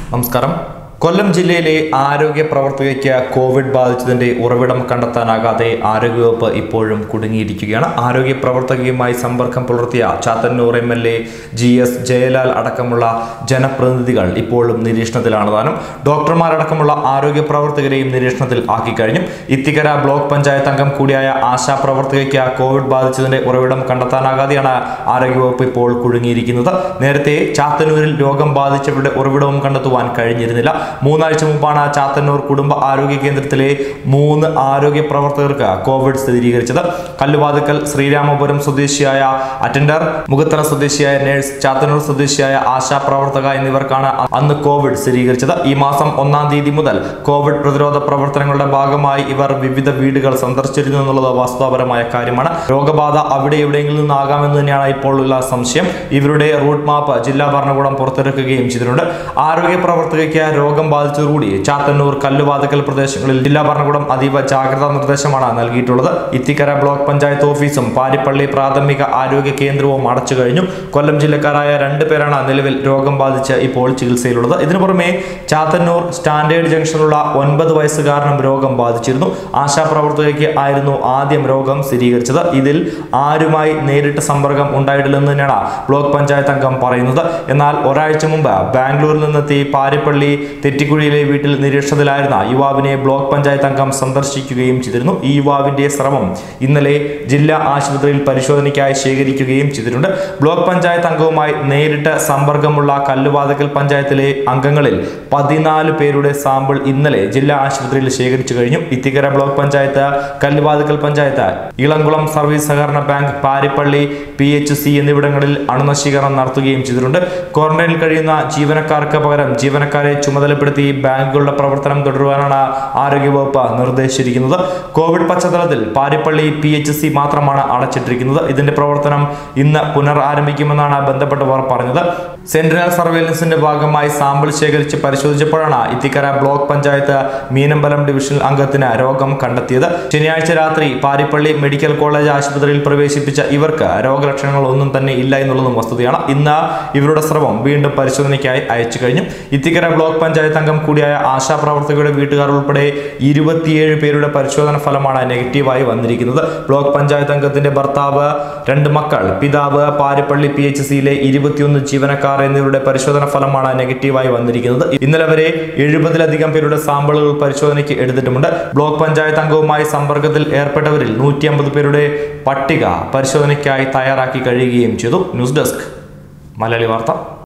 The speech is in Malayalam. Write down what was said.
നമസ്കാരം കൊല്ലം ജില്ലയിലെ ആരോഗ്യ പ്രവർത്തകയ്ക്ക് കോവിഡ് ബാധിച്ചതിന്റെ ഉറവിടം കണ്ടെത്താനാകാതെ ആരോഗ്യവകുപ്പ് ഇപ്പോഴും കുടുങ്ങിയിരിക്കുകയാണ് ആരോഗ്യ പ്രവർത്തകയുമായി സമ്പർക്കം പുലർത്തിയ Chathannoor M L A G S Jayalal അടക്കമുള്ള ജനപ്രതിനിധികൾ ഇപ്പോഴും നിരീക്ഷണത്തിലാണ് താനും ഡോക്ടർമാരടക്കമുള്ള ആരോഗ്യ പ്രവർത്തകരെയും നിരീക്ഷണത്തിൽ ആക്കി കഴിഞ്ഞു ഇത്തിക്കര ബ്ലോക്ക് പഞ്ചായത്ത് അംഗം കൂടിയായ ആശാ പ്രവർത്തകയ്ക്ക് കോവിഡ് ബാധിച്ചതിന്റെ ഉറവിടം കണ്ടെത്താനാകാതെയാണ് ആരോഗ്യവകുപ്പ് ഇപ്പോൾ കുടുങ്ങിയിരിക്കുന്നത് നേരത്തെ ചാത്തന്നൂരിൽ രോഗം ബാധിച്ചവരുടെ ഉറവിടവും കണ്ടെത്തുവാൻ കഴിഞ്ഞിരുന്നില്ല മൂന്നാഴ്ച മുമ്പാണ് ചാത്തന്നൂർ കുടുംബ ആരോഗ്യ കേന്ദ്രത്തിലെ മൂന്ന് ആരോഗ്യ പ്രവർത്തകർക്ക് കോവിഡ് സ്ഥിരീകരിച്ചത് കല്ലുവാതുക്കൽ ശ്രീരാമപുരം സ്വദേശിയായ അറ്റൻഡർ മുഖത്തറ സ്വദേശിയായ നഴ്സ് ചാത്തന്നൂർ സ്വദേശിയായ ആശാ പ്രവർത്തക എന്നിവർക്കാണ് അന്ന് കോവിഡ് സ്ഥിരീകരിച്ചത് ഈ മാസം ഒന്നാം തീയതി മുതൽ കോവിഡ് പ്രതിരോധ പ്രവർത്തനങ്ങളുടെ ഭാഗമായി ഇവർ വിവിധ വീടുകൾ സന്ദർശിച്ചിരുന്നു എന്നുള്ളത് വാസ്തവപരമായ കാര്യമാണ് രോഗബാധ അവിടെ എവിടെയെങ്കിലും നിന്നാകാമെന്ന് തന്നെയാണ് ഇപ്പോൾ ഉള്ള സംശയം ഇവരുടെ റൂട്ട് മാപ്പ് ജില്ലാ ഭരണകൂടം പുറത്തിറക്കുകയും ചെയ്തിട്ടുണ്ട് ആരോഗ്യ പ്രവർത്തകയ്ക്ക് രോഗം ബാധിച്ചതോടുകൂടി ചാത്തന്നൂർ കല്ലുവാതുക്കൽ പ്രദേശങ്ങളിൽ ജില്ലാ ഭരണകൂടം അതീവ ജാഗ്രതാ നിർദ്ദേശമാണ് നൽകിയിട്ടുള്ളത് ഇത്തിക്കര ബ്ലോക്ക് പഞ്ചായത്ത് ഓഫീസും പാരിപ്പള്ളി പ്രാഥമിക ആരോഗ്യ കേന്ദ്രവും അടച്ചു കഴിഞ്ഞു കൊല്ലം ജില്ലക്കാരായ രണ്ട് പേരാണ് നിലവിൽ രോഗം ബാധിച്ച് ഇപ്പോൾ ചികിത്സയിലുള്ളത് ഇതിനു പുറമെ ചാത്തന്നൂർ സ്റ്റാൻഡേർഡ് ജംഗ്ഷനിലുള്ള ഒൻപത് വയസ്സുകാരനും രോഗം ബാധിച്ചിരുന്നു ആശാപ്രവർത്തകയ്ക്ക് ആയിരുന്നു ആദ്യം രോഗം സ്ഥിരീകരിച്ചത് ഇതിൽ ആരുമായി നേരിട്ട് സമ്പർക്കം ഉണ്ടായിട്ടില്ലെന്ന് തന്നെയാണ് ബ്ലോക്ക് പഞ്ചായത്ത് അംഗം പറയുന്നത് എന്നാൽ ഒരാഴ്ച മുമ്പ് ബാംഗ്ലൂരിൽ നിന്നെത്തി പാരിപ്പള്ളി തെറ്റിക്കുഴിയിലെ വീട്ടിൽ നിരീക്ഷണത്തിലായിരുന്ന യുവാവിനെ ബ്ലോക്ക് പഞ്ചായത്ത് അംഗം സന്ദർശിക്കുകയും ചെയ്തിരുന്നു ഈ യുവാവിന്റെ സ്രവം ഇന്നലെ ജില്ലാ ആശുപത്രിയിൽ പരിശോധനയ്ക്കായി ശേഖരിക്കുകയും ചെയ്തിട്ടുണ്ട് ബ്ലോക്ക് പഞ്ചായത്ത് അംഗവുമായി നേരിട്ട് സമ്പർക്കമുള്ള കല്ലുവാതക്കൽ പഞ്ചായത്തിലെ അംഗങ്ങളിൽ പതിനാല് പേരുടെ സാമ്പിൾ ഇന്നലെ ജില്ലാ ആശുപത്രിയിൽ ശേഖരിച്ചു കഴിഞ്ഞു ഇത്തിക്കര ബ്ലോക്ക് പഞ്ചായത്ത് കല്ലുവാതക്കൽ പഞ്ചായത്ത് ഇളംകുളം സർവീസ് സഹകരണ bank Paripally P H C എന്നിവിടങ്ങളിൽ അണുനശീകരണം നടത്തുകയും ചെയ്തിട്ടുണ്ട് ക്വാറന്റൈനിൽ കഴിയുന്ന ജീവനക്കാർക്ക് പകരം ജീവനക്കാരെ ചുമതലപ്പെടുത്തി ബാങ്കുകളുടെ പ്രവർത്തനം തുടരുവാനാണ് ആരോഗ്യവകുപ്പ് നിർദ്ദേശിച്ചിരിക്കുന്നത് കോവിഡ് പശ്ചാത്തലത്തിൽ പാരിപ്പള്ളി പി എച്ച് സി മാത്രമാണ് അടച്ചിട്ടിരിക്കുന്നത് ഇതിന്റെ പ്രവർത്തനം ഇന്ന് പുനരാരംഭിക്കുമെന്നാണ് ബന്ധപ്പെട്ടവർ പറഞ്ഞത് സെന്റിനൽ സർവേലൻസിന്റെ ഭാഗമായി സാമ്പിൾ ശേഖരിച്ച് പരിശോധിച്ചപ്പോഴാണ് ഇത്തിക്കര ബ്ലോക്ക് പഞ്ചായത്ത് മീനമ്പലം ഡിവിഷണൽ അംഗത്തിന് രോഗം കണ്ടെത്തിയത് ശനിയാഴ്ച രാത്രി പാരിപ്പള്ളി മെഡിക്കൽ കോളേജ് ആശുപത്രിയിൽ പ്രവേശിപ്പിച്ച ഇവർക്ക് രോഗലക്ഷണങ്ങൾ ഒന്നും തന്നെ ഇല്ല എന്നുള്ളതും വസ്തുതയാണ് ഇന്ന് ഇവരുടെ സ്രവം വീണ്ടും പരിശോധനയ്ക്കായി അയച്ചു കഴിഞ്ഞു ഇത്തിക്കര ബ്ലോക്ക് പഞ്ചായത്ത് അംഗം കൂടിയായ ആശാപ്രവർത്തകരുടെ വീട്ടുകാർ ഉൾപ്പെടെ ഇരുപത്തിയേഴ് പേരുടെ പരിശോധന ഫലമാണ് നെഗറ്റീവായി വന്നിരിക്കുന്നത് ബ്ലോക്ക് പഞ്ചായത്ത് അംഗത്തിന്റെ ഭർത്താവ് രണ്ട് മക്കൾ പിതാവ് പാരിപ്പള്ളി പി എച്ച് സിയിലെ ഇരുപത്തിയൊന്ന് ജീവനക്കാർ എന്നിവരുടെ പരിശോധന ഫലമാണ് നെഗറ്റീവായി വന്നിരിക്കുന്നത് ഇന്നലെ വരെ എഴുപതിലധികം പേരുടെ സാമ്പിളുകൾ പരിശോധനയ്ക്ക് എടുത്തിട്ടുമുണ്ട് ബ്ലോക്ക് പഞ്ചായത്ത് അംഗവുമായി സമ്പർക്കത്തിൽ ഏർപ്പെട്ടവരിൽ നൂറ്റി അമ്പത് പേരുടെ പട്ടിക പരിശോധനയ്ക്കായി തയ്യാറാക്കി കഴിയുകയും ചെയ്തു ന്യൂസ് ഡെസ്ക് മലയാളി വാർത്ത